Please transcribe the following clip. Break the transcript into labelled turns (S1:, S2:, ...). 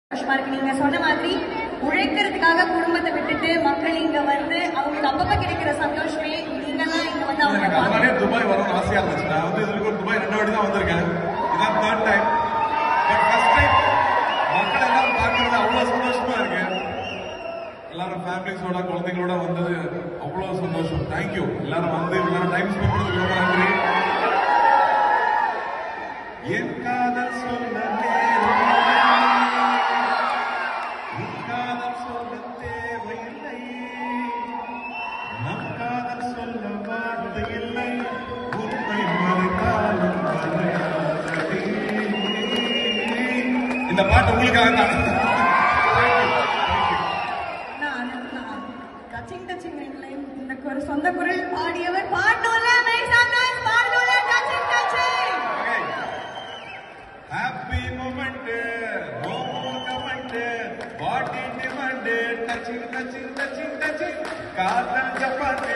S1: சந்தோஷமா இருக்கு நீங்க சொன்ன மாதிரி உழைக்கிறதுக்காக குடும்பத்தை விட்டுட்டு மக்கள் இங்க வந்து அவங்களுக்கு அப்பப்ப கிடைக்கிற சந்தோஷமே நீங்க தான் இங்க வந்து அவங்க
S2: எனக்கு அதனாலே துபாய் வரணும்னு ஆசையா இருந்துச்சு நான் வந்து இதுக்கு ஒரு துபாய் ரெண்டு வாட்டி தான் வந்திருக்கேன் இதான் third time but first time மக்கள் எல்லாரும் பார்க்கறது அவ்வளவு சந்தோஷமா இருக்கு எல்லாரும் ஃபேமிலிஸோட குழந்தைங்களோட வந்தது அவ்வளவு சந்தோஷம் தேங்க்யூ எல்லாரும் வந்து எல்லாரும் டைம் ஸ்பெண்ட் பண்ணதுக்கு ரொம்ப நன்றி என் காதல் சொல்ல நேரமில்லை. உன் காதல் சொல்ல தேவையில்லை நம் காதல் சொல்ல வார்த்தை இல்லை உண்மை மறைத்தாலும் மறையாதடி. இந்த பாட்டு உங்களுக்காக தான்
S1: நான் நான் டச்சிங் டச்சிங் இந்த ஒரு சொந்த குரல் பாடியவர் பாடணும்ல நைஸ் நைஸ் பாடணும்ல touching touching
S2: happy moment no comment பாடி demand touching touching touching touching காதல் ஜப்பான்